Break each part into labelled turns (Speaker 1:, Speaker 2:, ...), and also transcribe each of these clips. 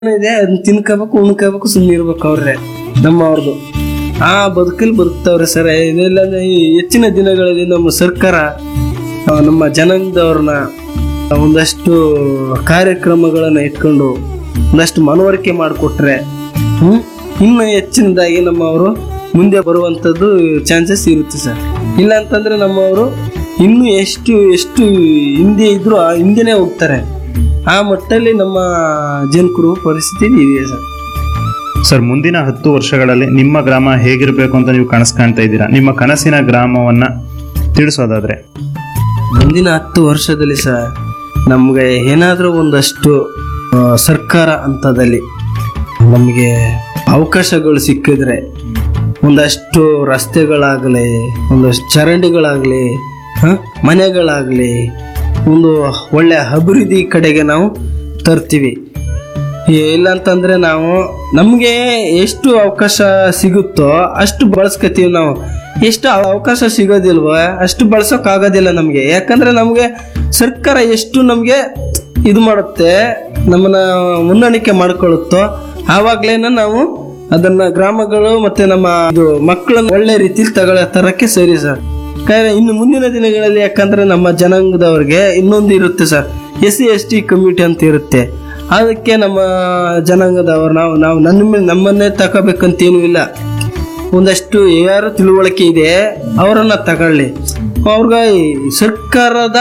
Speaker 1: ಇದೆ ಅದನ್ನ ತಿನ್ಕೋಬೇಕು ಉಣ್ಕೋಬೇಕು ಸುಮ್ಮನೆ ಇರ್ಬೇಕು ಅವ್ರೆ ನಮ್ಮ ಅವ್ರದ್ದು ಆ ಬದುಕಲ್ಲಿ ಬದುಕ್ತವ್ರೆ ಸರ್ ಇದೆಲ್ಲ ಈ ಹೆಚ್ಚಿನ ದಿನಗಳಲ್ಲಿ ನಮ್ಮ ಸರ್ಕಾರ ಆ, ನಮ್ಮ ಜನಾಂಗದವ್ರನ್ನ ಒಂದಷ್ಟು ಕಾರ್ಯಕ್ರಮಗಳನ್ನ ಇಟ್ಕೊಂಡು ಒಂದಷ್ಟು ಮನವರಿಕೆ ಮಾಡಿಕೊಟ್ರೆ ಹ್ಮ್ ಇನ್ನು ಹೆಚ್ಚಿನದಾಗಿ ನಮ್ಮವರು ಮುಂದೆ ಬರುವಂಥದ್ದು ಚಾನ್ಸಸ್ ಇರುತ್ತೆ ಸರ್ ಇಲ್ಲ ಅಂತಂದ್ರೆ ನಮ್ಮವರು ಇನ್ನು ಎಷ್ಟು ಎಷ್ಟು ಹಿಂದೆ ಇದ್ರು ಆ ಹಿಂದೆನೇ ಹೋಗ್ತಾರೆ ಆ ಮಟ್ಟಲ್ಲಿ ನಮ್ಮ ಜನಕರು ಪರಿಸ್ಥಿತಿ ಇದೆ ಸರ್
Speaker 2: ಸರ್ ಮುಂದಿನ ಹತ್ತು ವರ್ಷಗಳಲ್ಲಿ ನಿಮ್ಮ ಗ್ರಾಮ ಹೇಗಿರಬೇಕು ಅಂತ ನೀವು ಕನಸು ಕಾಣ್ತಾ ಇದ್ದೀರಾ ನಿಮ್ಮ ಕನಸಿನ ಗ್ರಾಮವನ್ನ ತಿಳಿಸೋದಾದ್ರೆ
Speaker 1: ಮುಂದಿನ ಹತ್ತು ವರ್ಷದಲ್ಲಿ ಸರ್ ನಮಗೆ ಏನಾದರೂ ಒಂದಷ್ಟು ಆ, ಸರ್ಕಾರ ಹಂತದಲ್ಲಿ ನಮಗೆ ಅವಕಾಶಗಳು ಸಿಕ್ಕಿದ್ರೆ ಒಂದಷ್ಟು ರಸ್ತೆಗಳಾಗಲಿ ಒಂದಷ್ಟು ಚರಂಡಿಗಳಾಗಲಿ ಮನೆಗಳಾಗಲಿ ಒಂದು ಒಳ್ಳೆ ಅಭಿವೃದ್ಧಿ ಕಡೆಗೆ ನಾವು ತರ್ತೀವಿ ಇಲ್ಲ ಅಂತಂದ್ರೆ ನಾವು ನಮಗೆ ಎಷ್ಟು ಅವಕಾಶ ಸಿಗುತ್ತೋ ಅಷ್ಟು ಬಳಸ್ಕೊತೀವಿ ನಾವು ಎಷ್ಟು ಅವಕಾಶ ಸಿಗೋದಿಲ್ವೋ ಅಷ್ಟು ಬಳಸೋಕ್ ಆಗೋದಿಲ್ಲ ನಮಗೆ ಯಾಕಂದ್ರೆ ನಮಗೆ ಸರ್ಕಾರ ಎಷ್ಟು ನಮಗೆ ಇದು ಮಾಡುತ್ತೆ ನಮ್ಮನ್ನ ಹೊಂದಾಣಿಕೆ ಮಾಡ್ಕೊಳ್ಳುತ್ತೋ ಆವಾಗ್ಲೇನ ನಾವು ಅದನ್ನ ಗ್ರಾಮಗಳು ಮತ್ತೆ ನಮ್ಮ ಇದು ಮಕ್ಕಳನ್ನ ಒಳ್ಳೆ ರೀತಿಲಿ ತಗೊಳ ತರಕ್ಕೆ ಸರಿ ಸರ್ ಯಾಕಂದ್ರೆ ಇನ್ನು ಮುಂದಿನ ದಿನಗಳಲ್ಲಿ ಯಾಕಂದ್ರೆ ನಮ್ಮ ಜನಾಂಗದವ್ರಿಗೆ ಇನ್ನೊಂದು ಇರುತ್ತೆ sir S C S T community ಅಂತ ಇರುತ್ತೆ ಅದಕ್ಕೆ ನಮ್ಮ ಜನಾಂಗದವರು ನಾವು ನಾವು ನನ್ನ ಮೇಲೆ ನಮ್ಮನ್ನೇ ತಗೋಬೇಕಂತ ಏನೂ ಇಲ್ಲ ಒಂದಷ್ಟು ಯಾರು ತಿಳುವಳಿಕೆ ಇದೆ ಅವರನ್ನ ತಗೊಳ್ಳಿ ಅವ್ರಿಗೆ ಈ ಸರ್ಕಾರದ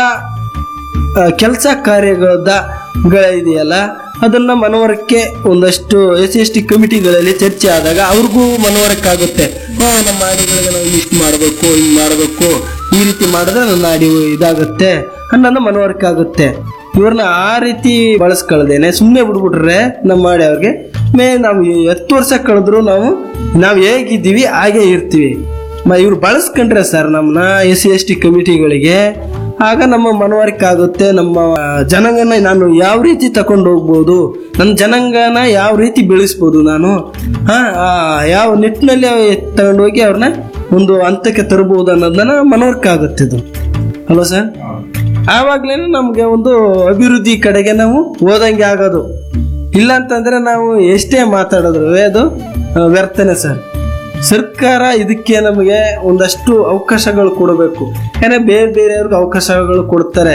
Speaker 1: ಕೆಲಸ ಕಾರ್ಯಗಳದ ಇದೆಯಲ್ಲ ಅದನ್ನ ಮನವರಿಕೆ ಒಂದಷ್ಟು ಎಸ್ ಎಸ್ ಟಿ ಕಮಿಟಿಗಳಲ್ಲಿ ಚರ್ಚೆ ಆದಾಗ ಅವ್ರಿಗೂ ಮನವರಿಕೆ ಆಗುತ್ತೆ ಆ, ನಮ್ಮ ಹಾಡಿಗಳಿಗೆ ನಾವು ಇಷ್ಟು ಮಾಡಬೇಕು ಹಿಂಗೆ ಮಾಡಬೇಕು ಈ ರೀತಿ ಮಾಡಿದ್ರೆ ನನ್ನ ಹಾಡಿ ಇದಾಗುತ್ತೆ ಅನ್ನೋದು ಮನವರಿಕೆ ಆಗುತ್ತೆ ಇವ್ರನ್ನ ಆ ರೀತಿ ಬಳಸ್ಕೊಳ್ದೇನೆ ಸುಮ್ಮನೆ ಬಿಡ್ಬಿಟ್ರೆ ನಮ್ಮ ಮಾಡಿ ಅವ್ರಿಗೆ ಮೇ ನಾವು ಹತ್ತು ವರ್ಷ ಕಳೆದ್ರು ನಾವು ನಾವು ಹೇಗಿದ್ದೀವಿ ಹಾಗೆ ಇರ್ತೀವಿ ಮ ಇವ್ರು ಬಳಸ್ಕೊಂಡ್ರೆ ಸರ್ ನಮ್ಮನ್ನ ಎಸ್ ಸಿ ಎಸ್ ಟಿ ಕಮಿಟಿಗಳಿಗೆ ಆಗ ನಮ್ಮ ಮನವರಿಕೆ ಆಗುತ್ತೆ ನಮ್ಮ ಜನಾಂಗನ ನಾನು ಯಾವ ರೀತಿ ತಕೊಂಡು ಹೋಗ್ಬೋದು ನನ್ನ ಜನಾಂಗನ ಯಾವ ರೀತಿ ಬೆಳೆಸ್ಬೋದು ನಾನು ಹಾ ಆ, ಯಾವ ನಿಟ್ಟಿನಲ್ಲಿ ತಗೊಂಡೋಗಿ ಅವ್ರನ್ನ ಒಂದು ಹಂತಕ್ಕೆ ತರಬಹುದು ಅನ್ನೋದನ್ನ ಮನವರಿಕೆ ಆಗುತ್ತೆ ಇದು ಅಲ್ವಾ ಸರ್ ಆವಾಗ್ಲೇನೆ ನಮ್ಗೆ ಒಂದು ಅಭಿವೃದ್ಧಿ ಕಡೆಗೆ ನಾವು ಓದಂಗೆ ಆಗೋದು ಇಲ್ಲ ಅಂತಂದ್ರೆ ನಾವು ಎಷ್ಟೇ ಮಾತಾಡಿದ್ರು ಅದು ಆ, ವ್ಯರ್ಥನೆ ಸರ್ ಸರ್ಕಾರ ಇದಕ್ಕೆ ನಮಗೆ ಒಂದಷ್ಟು ಅವಕಾಶಗಳು ಕೊಡಬೇಕು ಯಾಕಂದ್ರೆ ಬೇರೆ ಬೇರೆಯವ್ರಿಗೆ ಅವಕಾಶಗಳು ಕೊಡ್ತಾರೆ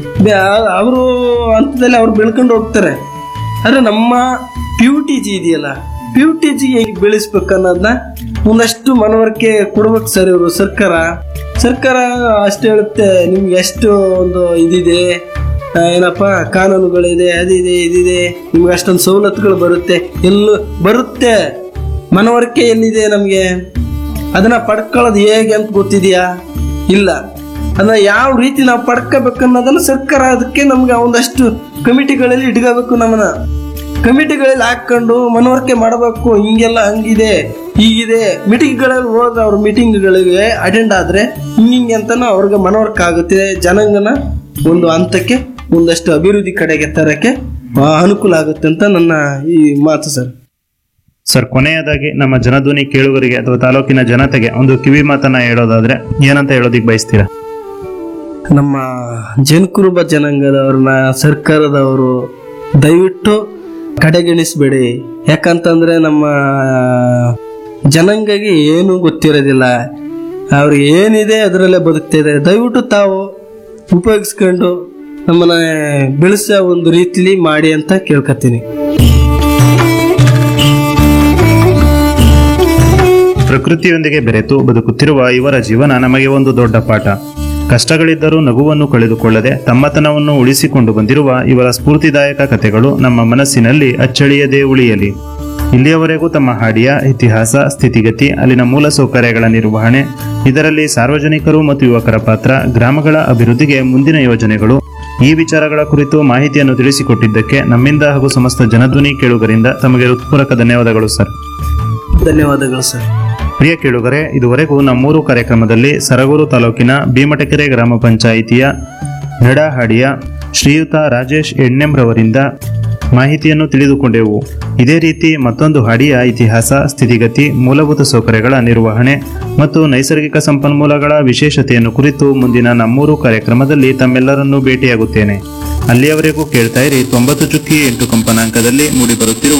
Speaker 1: ಅವರು ಹಂತದಲ್ಲಿ ಅವ್ರು ಬೆಳ್ಕೊಂಡು ಹೋಗ್ತಾರೆ ಆದ್ರೆ ನಮ್ಮ ಪ್ಯೂ ಟಿ ಜಿ ಇದೆಯಲ್ಲ ಪ್ಯೂ ಟಿ ಜಿ ಹೇಗೆ ಬೆಳೆಸ್ಬೇಕು ಅನ್ನೋದನ್ನ ಒಂದಷ್ಟು ಮನವರಿಕೆ ಕೊಡ್ಬೇಕು ಸರ್ ಇವರು ಸರ್ಕಾರ ಸರ್ಕಾರ ಅಷ್ಟು ಹೇಳುತ್ತೆ ನಿಮ್ಗೆ ಎಷ್ಟು ಒಂದು ಇದಿದೆ ಆ, ಏನಪ್ಪ ಕಾನೂನುಗಳಿದೆ ಅದಿದೆ ಇದಿದೆ ನಿಮ್ಗೆ ಅಷ್ಟೊಂದು ಸವಲತ್ತುಗಳು ಬರುತ್ತೆ ಎಲ್ಲೂ ಬರುತ್ತೆ ಮನವರಿಕೆ ಎಲ್ಲಿದೆ ನಮಗೆ ಅದನ್ನ ಪಡ್ಕೊಳ್ಳೋದು ಹೇಗೆ ಅಂತ ಗೊತ್ತಿದೆಯಾ ಇಲ್ಲ ಅದನ್ನ ಯಾವ ರೀತಿ ನಾವು ಪಡ್ಕೋಬೇಕು ಅನ್ನೋದನ್ನ ಸರ್ಕಾರ ಅದಕ್ಕೆ ನಮ್ಗೆ ಒಂದಷ್ಟು ಕಮಿಟಿಗಳಲ್ಲಿ ಇಟ್ಕೋಬೇಕು ನಮ್ಮನ್ನ ಕಮಿಟಿಗಳಲ್ಲಿ ಹಾಕೊಂಡು ಮನವರಿಕೆ ಮಾಡಬೇಕು ಹಿಂಗೆಲ್ಲ ಹಂಗಿದೆ ಹೀಗಿದೆ ಮೀಟಿಂಗ್ಗಳಲ್ಲಿ ಹೋದ್ರೆ ಅವ್ರ ಮೀಟಿಂಗ್ಗಳಿಗೆ ಅಟೆಂಡ್ ಆದ್ರೆ ಹಿಂಗಿಂಗೆ ಅಂತಾನು ಅವ್ರಿಗೆ ಮನವರಿಕೆ ಆಗುತ್ತೆ ಜನಾಂಗನ ಒಂದು ಹಂತಕ್ಕೆ ಒಂದಷ್ಟು ಅಭಿವೃದ್ಧಿ ಕಡೆಗೆ ತರಕ್ಕೆ ಆ, ಅನುಕೂಲ ಆಗುತ್ತೆ ಅಂತ ನನ್ನ ಈ ಮಾತು ಸರ್
Speaker 2: ಸರ್ ಕೊನೆಯದಾಗಿ ನಮ್ಮ ಜನಧ್ವನಿ ಕೇಳುಗರಿಗೆ ಅಥವಾ ತಾಲೂಕಿನ ಜನತೆಗೆ ಒಂದು ಕಿವಿ ಮಾತನ್ನ ಹೇಳೋದಾದ್ರೆ ಏನಂತ ಹೇಳೋದಿಕ್ ಬಯಸ್ತೀರಾ
Speaker 1: ನಮ್ಮ ಜನಕುರುಬ ಜನಾಂಗದವ್ರನ್ನ ಸರ್ಕಾರದವರು ದಯವಿಟ್ಟು ಕಡೆಗಣಿಸ್ಬೇಡಿ ಯಾಕಂತಂದ್ರೆ ನಮ್ಮ ಜನಾಂಗಗೆ ಏನು ಗೊತ್ತಿರೋದಿಲ್ಲ ಅವ್ರಿಗೆ ಏನಿದೆ ಅದರಲ್ಲೇ ಬದುಕ್ತಿದೆ ದಯವಿಟ್ಟು ತಾವು ಉಪಯೋಗಿಸ್ಕೊಂಡು ನಮ್ಮನ್ನ ಬೆಳೆಸೋ ಒಂದು ರೀತಿಲಿ ಮಾಡಿ ಅಂತ ಕೇಳ್ಕೊತೀನಿ
Speaker 2: ಪ್ರಕೃತಿಯೊಂದಿಗೆ ಬೆರೆತು ಬದುಕುತ್ತಿರುವ ಇವರ ಜೀವನ ನಮಗೆ ಒಂದು ದೊಡ್ಡ ಪಾಠ ಕಷ್ಟಗಳಿದ್ದರೂ ನಗುವನ್ನು ಕಳೆದುಕೊಳ್ಳದೆ ತಮ್ಮತನವನ್ನು ಉಳಿಸಿಕೊಂಡು ಬಂದಿರುವ ಇವರ ಸ್ಫೂರ್ತಿದಾಯಕ ಕಥೆಗಳು ನಮ್ಮ ಮನಸ್ಸಿನಲ್ಲಿ ಅಚ್ಚಳಿಯದೇ ಉಳಿಯಲಿ ಇಲ್ಲಿಯವರೆಗೂ ತಮ್ಮ ಹಾಡಿಯ ಇತಿಹಾಸ ಸ್ಥಿತಿಗತಿ ಅಲ್ಲಿನ ಮೂಲ ಸೌಕರ್ಯಗಳ ನಿರ್ವಹಣೆ ಇದರಲ್ಲಿ ಸಾರ್ವಜನಿಕರು ಮತ್ತು ಯುವಕರ ಪಾತ್ರ ಗ್ರಾಮಗಳ ಅಭಿವೃದ್ಧಿಗೆ ಮುಂದಿನ ಯೋಜನೆಗಳು ಈ ವಿಚಾರಗಳ ಕುರಿತು ಮಾಹಿತಿಯನ್ನು ತಿಳಿಸಿಕೊಟ್ಟಿದ್ದಕ್ಕೆ ನಮ್ಮಿಂದ ಹಾಗೂ ಸಮಸ್ತ ಜನಧ್ವನಿ ಕೇಳುಗರಿಂದ ತಮಗೆ ಹೃತ್ಪೂರ್ವಕ ಧನ್ಯವಾದಗಳು ಸರ್
Speaker 1: ಧನ್ಯವಾದಗಳು ಸರ್
Speaker 2: ಪ್ರಿಯ ಕೇಳುಗರೆ ಇದುವರೆಗೂ ನಮ್ಮೂರು ಕಾರ್ಯಕ್ರಮದಲ್ಲಿ ಸರಗೂರು ತಾಲೂಕಿನ ಭೀಮಟಕೆರೆ ಗ್ರಾಮ ಪಂಚಾಯಿತಿಯ ನಡಹಾಡಿಯ ಶ್ರೀಯುತ ರಾಜೇಶ್ ಎಣ್ಣೆಂರವರಿಂದ ಮಾಹಿತಿಯನ್ನು ತಿಳಿದುಕೊಂಡೆವು ಇದೇ ರೀತಿ ಮತ್ತೊಂದು ಹಾಡಿಯ ಇತಿಹಾಸ ಸ್ಥಿತಿಗತಿ ಮೂಲಭೂತ ಸೌಕರ್ಯಗಳ ನಿರ್ವಹಣೆ ಮತ್ತು ನೈಸರ್ಗಿಕ ಸಂಪನ್ಮೂಲಗಳ ವಿಶೇಷತೆಯನ್ನು ಕುರಿತು ಮುಂದಿನ ನಮ್ಮೂರು ಕಾರ್ಯಕ್ರಮದಲ್ಲಿ ತಮ್ಮೆಲ್ಲರನ್ನೂ ಭೇಟಿಯಾಗುತ್ತೇನೆ ಅಲ್ಲಿಯವರೆಗೂ ಕೇಳ್ತಾ ಇರಿ ತೊಂಬತ್ತು ಚುಕ್ಕಿ ಎಂಟು ಕಂಪನಾಂಕದಲ್ಲಿ ಮೂಡಿ ಬರುತ್ತಿರುವ